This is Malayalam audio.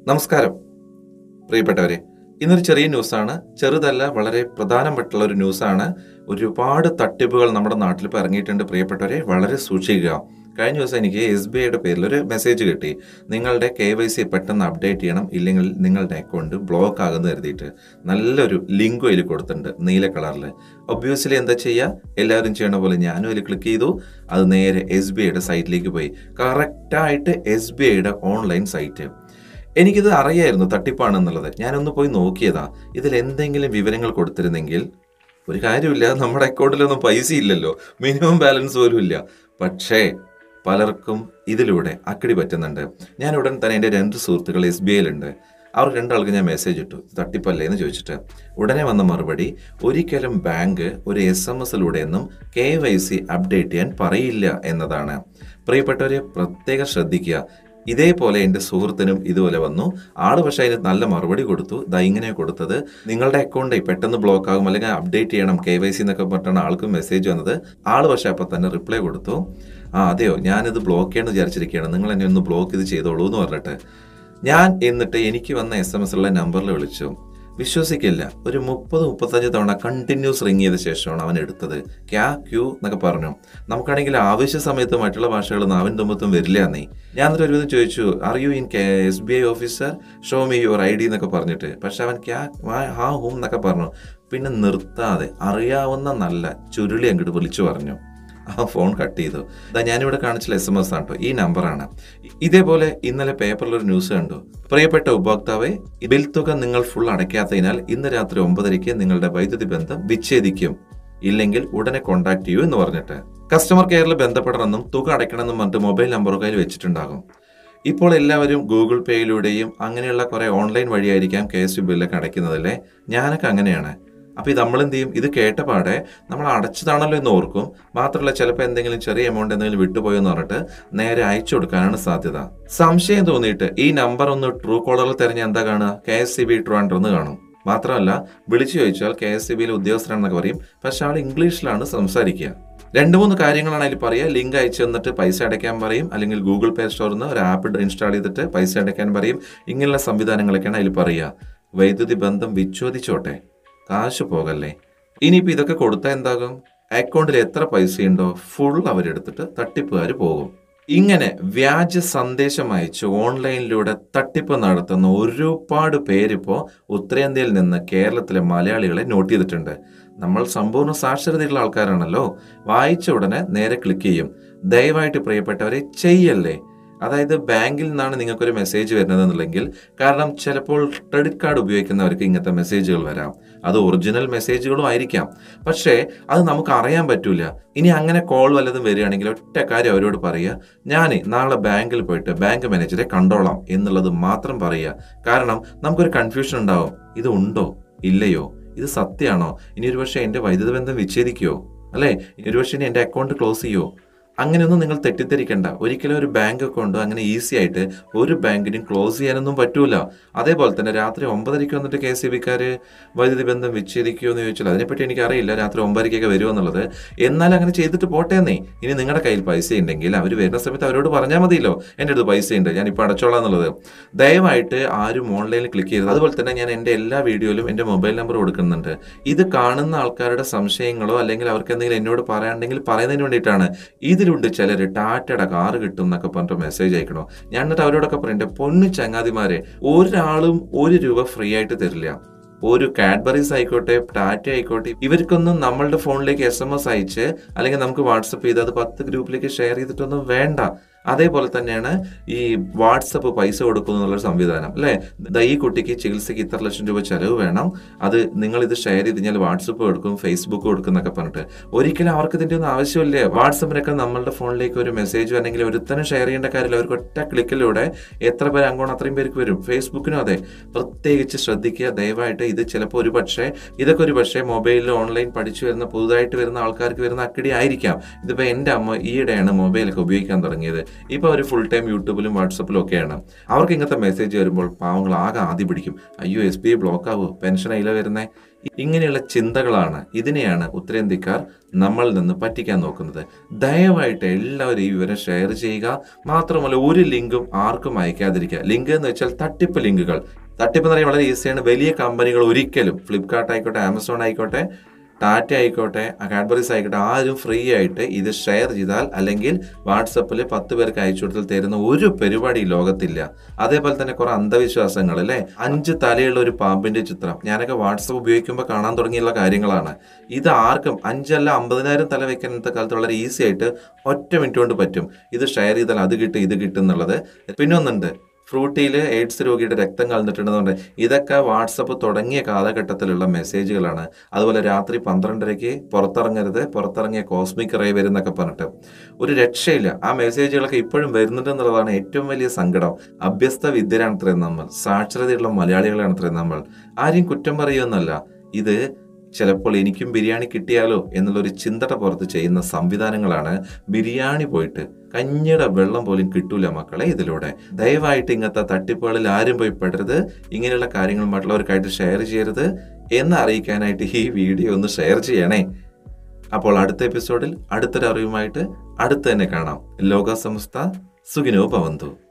നമസ്കാരം പ്രിയപ്പെട്ടവരെ ഇന്നൊരു ചെറിയ ന്യൂസാണ് ചെറുതല്ല വളരെ പ്രധാനപ്പെട്ടുള്ള ഒരു ന്യൂസാണ് ഒരുപാട് തട്ടിപ്പുകൾ നമ്മുടെ നാട്ടിൽ ഇപ്പോൾ ഇറങ്ങിയിട്ടുണ്ട് പ്രിയപ്പെട്ടവരെ വളരെ സൂക്ഷിക്കുക കഴിഞ്ഞ ദിവസം എനിക്ക് എസ് ബി ഐയുടെ പേരിൽ ഒരു മെസ്സേജ് കിട്ടി നിങ്ങളുടെ കെ വൈ സി പെട്ടെന്ന് അപ്ഡേറ്റ് ചെയ്യണം ഇല്ലെങ്കിൽ നിങ്ങളുടെ അക്കൗണ്ട് ബ്ലോക്ക് ആകുമെന്ന് കരുതിയിട്ട് നല്ലൊരു ലിങ്ക് അതിൽ കൊടുത്തിട്ടുണ്ട് നീല കളറിൽ ഒബ്വിയസ്ലി എന്താ ചെയ്യുക എല്ലാവരും ചെയ്യണ പോലെ ഞാനും അതിൽ ക്ലിക്ക് ചെയ്തു അത് നേരെ എസ് ബി ഐയുടെ സൈറ്റിലേക്ക് പോയി കറക്റ്റായിട്ട് എസ് ബി ഐയുടെ ഓൺലൈൻ സൈറ്റ് എനിക്കിത് അറിയായിരുന്നു തട്ടിപ്പാണെന്നുള്ളത് ഞാനൊന്ന് പോയി നോക്കിയതാ ഇതിൽ എന്തെങ്കിലും വിവരങ്ങൾ കൊടുത്തിരുന്നെങ്കിൽ ഒരു കാര്യമില്ല നമ്മുടെ അക്കൗണ്ടിലൊന്നും പൈസ ഇല്ലല്ലോ മിനിമം ബാലൻസ് പോലും ഇല്ല പക്ഷേ പലർക്കും ഇതിലൂടെ അക്കടി പറ്റുന്നുണ്ട് ഞാൻ ഉടൻ തന്നെ എൻ്റെ രണ്ട് സുഹൃത്തുക്കൾ എസ് ബി ഐയിലുണ്ട് അവർ രണ്ടാൾക്ക് ഞാൻ മെസ്സേജ് ഇട്ടു തട്ടിപ്പല്ലേ എന്ന് ചോദിച്ചിട്ട് ഉടനെ വന്ന മറുപടി ഒരിക്കലും ബാങ്ക് ഒരു എസ് എം എസിലൂടെയൊന്നും കെ വൈ സി അപ്ഡേറ്റ് ചെയ്യാൻ പറയില്ല എന്നതാണ് പ്രിയപ്പെട്ടവരെ പ്രത്യേകം ശ്രദ്ധിക്കുക ഇതേപോലെ എൻ്റെ സുഹൃത്തിനും ഇതുപോലെ വന്നു ആള് പക്ഷേ അതിന് നല്ല മറുപടി കൊടുത്തു ഇതാ ഇങ്ങനെ കൊടുത്തത് നിങ്ങളുടെ അക്കൗണ്ട് പെട്ടെന്ന് ബ്ലോക്ക് ആകും അല്ലെങ്കിൽ അപ്ഡേറ്റ് ചെയ്യണം കെ വൈ സി എന്നൊക്കെ പറഞ്ഞാണ് ആൾക്ക് മെസ്സേജ് വന്നത് ആള് പക്ഷേ അപ്പം തന്നെ റിപ്ലൈ കൊടുത്തു ആ അതെയോ ഞാനിത് ബ്ലോക്ക് ചെയ്യണമെന്ന് വിചാരിച്ചിരിക്കുകയാണ് നിങ്ങൾ എന്നെ ഒന്ന് ബ്ലോക്ക് ഇത് ചെയ്തോളൂ എന്ന് പറഞ്ഞിട്ട് ഞാൻ എന്നിട്ട് എനിക്ക് വന്ന എസ് എം എസ് ഉള്ള നമ്പറിൽ വിളിച്ചു വിശ്വസിക്കില്ല ഒരു മുപ്പത് മുപ്പത്തഞ്ച് തവണ കണ്ടിന്യൂസ് റിങ് ചെയ്ത ശേഷമാണ് അവൻ എടുത്തത് ക്യാ ക്യൂ എന്നൊക്കെ പറഞ്ഞു നമുക്കാണെങ്കിൽ ആവശ്യ സമയത്ത് മറ്റുള്ള ഭാഷകൾ നാവിൻ തുമ്പത്തും വരില്ല എന്നേ ഞാൻ എന്നിട്ട് ഒരു വിധം ചോദിച്ചു are you in S B I officer show me your I D എന്നൊക്കെ പറഞ്ഞിട്ട് പക്ഷെ അവൻ ക്യാ ഹാ ഹൂം എന്നൊക്കെ പറഞ്ഞു പിന്നെ നിർത്താതെ അറിയാവുന്ന നല്ല ചുരുളി അങ്ങോട്ട് വിളിച്ചു പറഞ്ഞു ആ ഫോൺ കട്ട് ചെയ്തു ഇതാ ഞാനിവിടെ കാണിച്ചില്ല എസ് എം എസ് ആണ് കേട്ടോ ഈ നമ്പറാണ് ഇതേപോലെ ഇന്നലെ പേപ്പറിൽ ഒരു ന്യൂസ് കണ്ടു പ്രിയപ്പെട്ട ഉപഭോക്താവെ ബിൽ തുക നിങ്ങൾ ഫുൾ അടയ്ക്കാത്തതിനാൽ ഇന്ന് രാത്രി ഒമ്പതരയ്ക്ക് നിങ്ങളുടെ വൈദ്യുതി ബന്ധം വിച്ഛേദിക്കും ഇല്ലെങ്കിൽ ഉടനെ കോൺടാക്ട് ചെയ്യൂ എന്ന് പറഞ്ഞിട്ട് കസ്റ്റമർ കെയറിൽ ബന്ധപ്പെടണമെന്നും തുക അടയ്ക്കണമെന്നും പറഞ്ഞിട്ട് മൊബൈൽ നമ്പർ കയ്യിൽ വെച്ചിട്ടുണ്ടാകും ഇപ്പോൾ എല്ലാവരും ഗൂഗിൾ പേയിലൂടെയും അങ്ങനെയുള്ള കുറെ ഓൺലൈൻ വഴിയായിരിക്കാം കെ എസ് യു ബില്ലൊക്കെ അടയ്ക്കുന്നതല്ലേ ഞാനൊക്കെ അങ്ങനെയാണ് അപ്പോൾ ഇത് നമ്മൾ എന്ത് ചെയ്യും ഇത് കേട്ട പാടെ നമ്മൾ അടച്ചതാണല്ലോ എന്ന് ഓർക്കും മാത്രമല്ല ചിലപ്പോൾ എന്തെങ്കിലും ചെറിയ എമൗണ്ട് എന്തെങ്കിലും വിട്ടുപോയെന്ന് പറഞ്ഞിട്ട് നേരെ അയച്ചു കൊടുക്കാനാണ് സാധ്യത സംശയം തോന്നിയിട്ട് ഈ നമ്പർ ഒന്ന് ട്രൂ കോളറിൽ തിരഞ്ഞ് എന്താ കാണുക കെ എസ് സി ബി ട്രാൻഡർ എന്ന് കാണും മാത്രമല്ല വിളിച്ചു ചോദിച്ചാൽ കെ എസ് സി ബിയിലെ ഉദ്യോഗസ്ഥരാണെന്നൊക്കെ പറയും പക്ഷെ ആൾ ഇംഗ്ലീഷിലാണ് സംസാരിക്കുക രണ്ട് മൂന്ന് കാര്യങ്ങളാണ് അതിൽ പറയുക ലിങ്ക് അയച്ചു തന്നിട്ട് പൈസ അടയ്ക്കാൻ പറയും അല്ലെങ്കിൽ ഗൂഗിൾ പേ സ്റ്റോറിൽ നിന്ന് ഒരു ആപ്പ് ഇൻസ്റ്റാൾ ചെയ്തിട്ട് പൈസ അടയ്ക്കാൻ പറയും ഇങ്ങനെയുള്ള സംവിധാനങ്ങളൊക്കെയാണ് അതിൽ പറയുക വൈദ്യുതി ബന്ധം വിച്ഛോദിച്ചോട്ടെ കാശ് പോകല്ലേ ഇനിയിപ്പോൾ ഇതൊക്കെ കൊടുത്താൽ എന്താകും അക്കൗണ്ടിൽ എത്ര പൈസയുണ്ടോ ഫുൾ അവരെടുത്തിട്ട് തട്ടിപ്പുകാർ പോകും ഇങ്ങനെ വ്യാജ സന്ദേശം അയച്ച് ഓൺലൈനിലൂടെ തട്ടിപ്പ് നടത്തുന്ന ഒരുപാട് പേരിപ്പോൾ ഉത്തരേന്ത്യയിൽ നിന്ന് കേരളത്തിലെ മലയാളികളെ നോട്ട് ചെയ്തിട്ടുണ്ട് നമ്മൾ സമ്പൂർണ്ണ സാക്ഷരതയുള്ള ആൾക്കാരാണല്ലോ വായിച്ച ഉടനെ നേരെ ക്ലിക്ക് ചെയ്യും ദയവായിട്ട് പ്രിയപ്പെട്ടവരെ ചെയ്യല്ലേ അതായത് ബാങ്കിൽ നിന്നാണ് നിങ്ങൾക്കൊരു മെസ്സേജ് വരുന്നതെന്നുണ്ടെങ്കിൽ കാരണം ചിലപ്പോൾ ക്രെഡിറ്റ് കാർഡ് ഉപയോഗിക്കുന്നവർക്ക് ഇങ്ങനത്തെ മെസ്സേജുകൾ വരാം അത് ഒറിജിനൽ മെസ്സേജുകളും ആയിരിക്കാം പക്ഷേ അത് നമുക്ക് അറിയാൻ പറ്റൂല ഇനി അങ്ങനെ കോൾ വല്ലതും വരികയാണെങ്കിൽ ഒറ്റ കാര്യം അവരോട് പറയുക ഞാൻ നാളെ ബാങ്കിൽ പോയിട്ട് ബാങ്ക് മാനേജറെ കണ്ടോളാം എന്നുള്ളത് മാത്രം പറയുക കാരണം നമുക്കൊരു കൺഫ്യൂഷൻ ഉണ്ടാവും ഇത് ഉണ്ടോ ഇല്ലയോ ഇത് സത്യമാണോ ഇനി ഒരുപക്ഷെ എൻ്റെ വൈദ്യുത ബന്ധം വിച്ഛേദിക്കുമോ അല്ലേ ഇനി ഒരുപക്ഷെ ഇനി എൻ്റെ അക്കൗണ്ട് ക്ലോസ് ചെയ്യുമോ അങ്ങനെയൊന്നും നിങ്ങൾ തെറ്റിദ്ധരിക്കണ്ട ഒരിക്കലും ഒരു ബാങ്ക് അക്കൗണ്ട് അങ്ങനെ ഈസി ആയിട്ട് ഒരു ബാങ്കിനും ക്ലോസ് ചെയ്യാനൊന്നും പറ്റൂല അതേപോലെ തന്നെ രാത്രി ഒമ്പതരയ്ക്ക് വന്നിട്ട് കെ സി ബിക്കാര് വൈദ്യുതി ബന്ധം വിച്ഛേദിക്കുമോ എന്ന് ചോദിച്ചാൽ അതിനെപ്പറ്റി എനിക്ക് അറിയില്ല രാത്രി ഒമ്പതരയ്ക്കൊക്കെ വരുമോ എന്നുള്ളത് എന്നാൽ അങ്ങനെ ചെയ്തിട്ട് പോട്ടേന്നേ ഇനി നിങ്ങളുടെ കയ്യിൽ പൈസ ഉണ്ടെങ്കിൽ അവർ വരുന്ന സമയത്ത് അവരോട് പറഞ്ഞാൽ മതിയല്ലോ എൻ്റെ അടുത്ത് പൈസ ഉണ്ട് ഞാൻ ഇപ്പോൾ അടച്ചോളാം എന്നുള്ളത് ദയവായിട്ട് ആരും ഓൺലൈനിൽ ക്ലിക്ക് ചെയ്തത് അതുപോലെ തന്നെ ഞാൻ എൻ്റെ എല്ലാ വീഡിയോയിലും എൻ്റെ മൊബൈൽ നമ്പർ കൊടുക്കുന്നുണ്ട് ഇത് കാണുന്ന ആൾക്കാരുടെ സംശയങ്ങളോ അല്ലെങ്കിൽ അവർക്ക് എന്തെങ്കിലും എന്നോട് പറയാനുണ്ടെങ്കിൽ പറയുന്നതിന് വേണ്ടിയിട്ടാണ് ഇതിലുണ്ട് ചിലർ ടാറ്റയുടെ കാറ് കിട്ടും എന്നൊക്കെ പറഞ്ഞിട്ട് മെസ്സേജ് അയക്കണോ ഞാൻ എന്നിട്ട് അവരോടൊക്കെ പറയട്ടെ പൊന്നു ചങ്ങാതിമാരെ ഒരാളും ഒരു രൂപ ഫ്രീ ആയിട്ട് തരില്ല ഒരു കാഡ്ബറീസ് ആയിക്കോട്ടെ ടാറ്റ ആയിക്കോട്ടെ ഇവർക്കൊന്നും നമ്മളുടെ ഫോണിലേക്ക് എസ് എം എസ് അയച്ച് അല്ലെങ്കിൽ നമുക്ക് വാട്സപ്പ് ചെയ്ത് അത് പത്ത് ഗ്രൂപ്പിലേക്ക് ഷെയർ ചെയ്തിട്ടൊന്നും വേണ്ട അതേപോലെ തന്നെയാണ് ഈ വാട്സപ്പ് പൈസ കൊടുക്കുന്നു എന്നുള്ളൊരു സംവിധാനം അല്ലേ ദാ ഈ കുട്ടിക്ക് ചികിത്സയ്ക്ക് ഇത്ര ലക്ഷം രൂപ ചെലവ് വേണം അത് നിങ്ങൾ ഇത് ഷെയർ ചെയ്ത് കഴിഞ്ഞാൽ വാട്സപ്പ് കൊടുക്കും ഫേസ്ബുക്ക് കൊടുക്കും എന്നൊക്കെ പറഞ്ഞിട്ട് ഒരിക്കലും അവർക്ക് ഇതിന്റെ ഒന്നും ആവശ്യമില്ല വാട്സപ്പിനൊക്കെ നമ്മളുടെ ഫോണിലേക്ക് ഒരു മെസ്സേജ് അല്ലെങ്കിൽ ഒരുത്തനും ഷെയർ ചെയ്യേണ്ട കാര്യമില്ല അവർക്ക് ഒറ്റ ക്ലിക്കിലൂടെ എത്ര പേര് അങ്ങോട്ട് അത്രയും പേർക്ക് വരും ഫേസ്ബുക്കിനും അതെ പ്രത്യേകിച്ച് ശ്രദ്ധിക്കുക ദയവായിട്ട് ഇത് ചിലപ്പോൾ ഒരു പക്ഷേ ഇതൊക്കെ ഒരു പക്ഷേ മൊബൈലിൽ ഓൺലൈൻ പഠിച്ചു വരുന്ന പുതുതായിട്ട് വരുന്ന ആൾക്കാർക്ക് വരുന്ന അക്കടി ആയിരിക്കാം ഇതിപ്പോൾ എൻ്റെ അമ്മ ഈയിടെയാണ് മൊബൈലൊക്കെ ഉപയോഗിക്കാൻ തുടങ്ങിയത് ഇപ്പോൾ അവർ ഫുൾ ടൈം യൂട്യൂബിലും വാട്സപ്പിലും ഒക്കെയാണ് അവർക്ക് ഇങ്ങനത്തെ മെസ്സേജ് വരുമ്പോൾ പാവങ്ങൾ ആകെ ആദ്യം പിടിക്കും അയ്യോ എസ് ബി ഐ ബ്ലോക്ക് ആവോ പെൻഷൻ അതില വരുന്നേ ഇങ്ങനെയുള്ള ചിന്തകളാണ് ഇതിനെയാണ് ഉത്തരേന്ത്യക്കാർ നമ്മളിൽ നിന്ന് പറ്റിക്കാൻ നോക്കുന്നത് ദയവായിട്ട് എല്ലാവരും ഈ വിവരം ഷെയർ ചെയ്യുക മാത്രമല്ല ഒരു ലിങ്കും ആർക്കും അയക്കാതിരിക്കുക ലിങ്ക് എന്ന് വെച്ചാൽ തട്ടിപ്പ് ലിങ്കുകൾ തട്ടിപ്പ് എന്ന് പറയാൻ വളരെ ഈസിയാണ് വലിയ കമ്പനികൾ ഒരിക്കലും ഫ്ലിപ്കാർട്ട് ആയിക്കോട്ടെ ആമസോൺ ആയിക്കോട്ടെ ടാറ്റ ആയിക്കോട്ടെ കാഡ്ബറീസ് ആയിക്കോട്ടെ ആരും ഫ്രീ ആയിട്ട് ഇത് ഷെയർ ചെയ്താൽ അല്ലെങ്കിൽ വാട്സപ്പിൽ പത്ത് പേർക്ക് അയച്ചു കൊടുത്താൽ തരുന്ന ഒരു പരിപാടി ഈ ലോകത്തില്ല അതേപോലെ തന്നെ കുറെ അന്ധവിശ്വാസങ്ങൾ അല്ലേ അഞ്ച് തലയുള്ള ഒരു പാമ്പിന്റെ ചിത്രം ഞാനൊക്കെ വാട്സപ്പ് ഉപയോഗിക്കുമ്പോൾ കാണാൻ തുടങ്ങിയുള്ള കാര്യങ്ങളാണ് ഇത് ആർക്കും അഞ്ചല്ല അമ്പതിനായിരം തല വെക്കാൻ ഇന്നത്തെ കാലത്ത് വളരെ ഈസി ആയിട്ട് ഒറ്റ മിനിറ്റ് കൊണ്ട് പറ്റും ഇത് ഷെയർ ചെയ്താൽ അത് കിട്ടും ഇത് കിട്ടും എന്നുള്ളത് പിന്നെ ഒന്നുണ്ട് ഫ്രൂട്ടിയിൽ എയ്ഡ്സ് രോഗിയുടെ രക്തം കലർന്നിട്ടുണ്ടെന്നുണ്ട് ഇതൊക്കെ വാട്സപ്പ് തുടങ്ങിയ കാലഘട്ടത്തിലുള്ള മെസ്സേജുകളാണ് അതുപോലെ രാത്രി പന്ത്രണ്ടരയ്ക്ക് പുറത്തിറങ്ങരുത് പുറത്തിറങ്ങിയ കോസ്മിക് റേ വരുന്നൊക്കെ പറഞ്ഞിട്ട് ഒരു രക്ഷയില്ല ആ മെസ്സേജുകളൊക്കെ ഇപ്പോഴും വരുന്നുണ്ട് എന്നുള്ളതാണ് ഏറ്റവും വലിയ സങ്കടം അഭ്യസ്ത വിദ്യരാണ് ഇത്രയും നമ്മൾ സാക്ഷരതയുള്ള മലയാളികളാണ് ഇത്രയും നമ്മൾ ആരെയും കുറ്റം പറയുമെന്നല്ല ഇത് ചിലപ്പോൾ എനിക്കും ബിരിയാണി കിട്ടിയാലോ എന്നുള്ളൊരു ചിന്തയുടെ പുറത്ത് ചെയ്യുന്ന സംവിധാനങ്ങളാണ് ബിരിയാണി പോയിട്ട് കഞ്ഞിയുടെ വെള്ളം പോലും കിട്ടൂല മക്കളെ ഇതിലൂടെ ദയവായിട്ട് ഇങ്ങനത്തെ തട്ടിപ്പുകളിൽ ആരും പോയി പെടരുത് ഇങ്ങനെയുള്ള കാര്യങ്ങൾ മറ്റുള്ളവർക്കായിട്ട് ഷെയർ ചെയ്യരുത് എന്ന് അറിയിക്കാനായിട്ട് ഈ വീഡിയോ ഒന്ന് ഷെയർ ചെയ്യണേ അപ്പോൾ അടുത്ത എപ്പിസോഡിൽ അടുത്തൊരു അറിവുമായിട്ട് അടുത്ത് തന്നെ കാണാം ലോക സംസ്ഥ സുഖിനോ ഭവന്തു